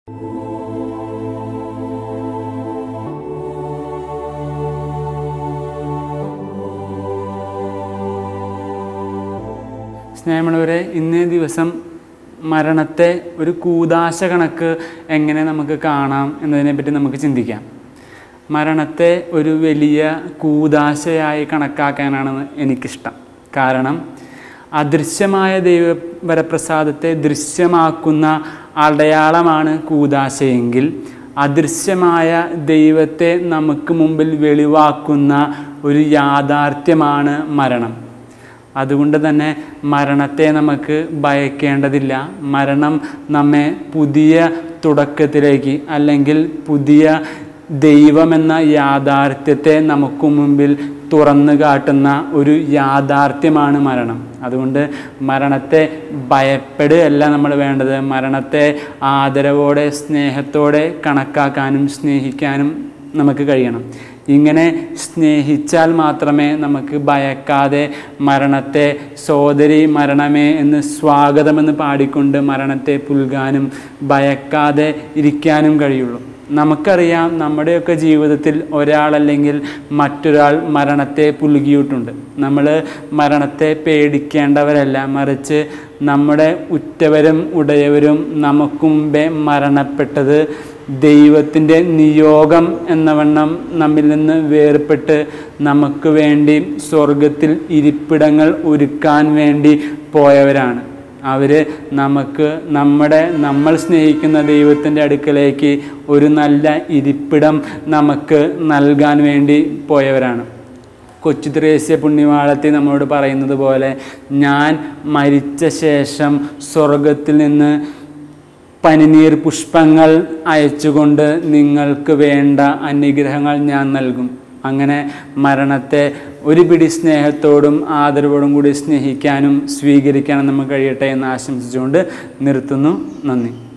സ്നേഹമുള്ളവരെ ഇന്നേ ദിവസം മരണത്തെ ഒരു കൂതാശ കണക്ക് എങ്ങനെ നമുക്ക് കാണാം എന്നതിനെപ്പറ്റി നമുക്ക് ചിന്തിക്കാം മരണത്തെ ഒരു വലിയ കൂതാശയായി കണക്കാക്കാനാണ് എനിക്കിഷ്ടം കാരണം അദൃശ്യമായ ദൈവവരപ്രസാദത്തെ ദൃശ്യമാക്കുന്ന അടയാളമാണ് കൂതാശയെങ്കിൽ അദൃശ്യമായ ദൈവത്തെ നമുക്ക് മുമ്പിൽ വെളിവാക്കുന്ന ഒരു യാഥാർത്ഥ്യമാണ് മരണം അതുകൊണ്ട് തന്നെ മരണത്തെ നമുക്ക് ഭയക്കേണ്ടതില്ല മരണം നമ്മെ പുതിയ തുടക്കത്തിലേക്ക് അല്ലെങ്കിൽ പുതിയ ദൈവമെന്ന യാഥാർത്ഥ്യത്തെ നമുക്ക് മുമ്പിൽ തുറന്നു കാട്ടുന്ന ഒരു യാഥാർത്ഥ്യമാണ് മരണം അതുകൊണ്ട് മരണത്തെ ഭയപ്പെടുകയല്ല നമ്മൾ വേണ്ടത് മരണത്തെ ആദരവോടെ സ്നേഹത്തോടെ കണക്കാക്കാനും സ്നേഹിക്കാനും നമുക്ക് കഴിയണം ഇങ്ങനെ സ്നേഹിച്ചാൽ മാത്രമേ നമുക്ക് ഭയക്കാതെ മരണത്തെ സോദരി മരണമേ എന്ന് സ്വാഗതമെന്ന് പാടിക്കൊണ്ട് മരണത്തെ പുൽകാനും ഭയക്കാതെ ഇരിക്കാനും കഴിയുള്ളൂ നമുക്കറിയാം നമ്മുടെയൊക്കെ ജീവിതത്തിൽ ഒരാളല്ലെങ്കിൽ മറ്റൊരാൾ മരണത്തെ പുലുകിയിട്ടുണ്ട് നമ്മൾ മരണത്തെ പേടിക്കേണ്ടവരല്ല മറിച്ച് നമ്മുടെ ഉറ്റവരും ഉടയവരും നമുക്ക് മുമ്പേ മരണപ്പെട്ടത് ദൈവത്തിൻ്റെ നിയോഗം എന്നവണ്ണം നമ്മിൽ നിന്ന് വേർപെട്ട് നമുക്ക് വേണ്ടി സ്വർഗത്തിൽ ഇരിപ്പിടങ്ങൾ ഒരുക്കാൻ വേണ്ടി പോയവരാണ് അവർ നമുക്ക് നമ്മുടെ നമ്മൾ സ്നേഹിക്കുന്ന ദൈവത്തിൻ്റെ അടുക്കലേക്ക് ഒരു നല്ല ഇരിപ്പിടം നമുക്ക് നൽകാൻ വേണ്ടി പോയവരാണ് കൊച്ചു ത്രേസ്യ പുണ്യവാളത്തിൽ നമ്മളോട് പറയുന്നത് പോലെ ഞാൻ മരിച്ച ശേഷം സ്വർഗത്തിൽ നിന്ന് പനിനീർ പുഷ്പങ്ങൾ അയച്ചുകൊണ്ട് നിങ്ങൾക്ക് വേണ്ട അനുഗ്രഹങ്ങൾ ഞാൻ നൽകും അങ്ങനെ മരണത്തെ ഒരു പിടി സ്നേഹത്തോടും ആദരവോടും കൂടി സ്നേഹിക്കാനും സ്വീകരിക്കാനും നമുക്ക് കഴിയട്ടെ എന്ന് ആശംസിച്ചുകൊണ്ട് നിർത്തുന്നു നന്ദി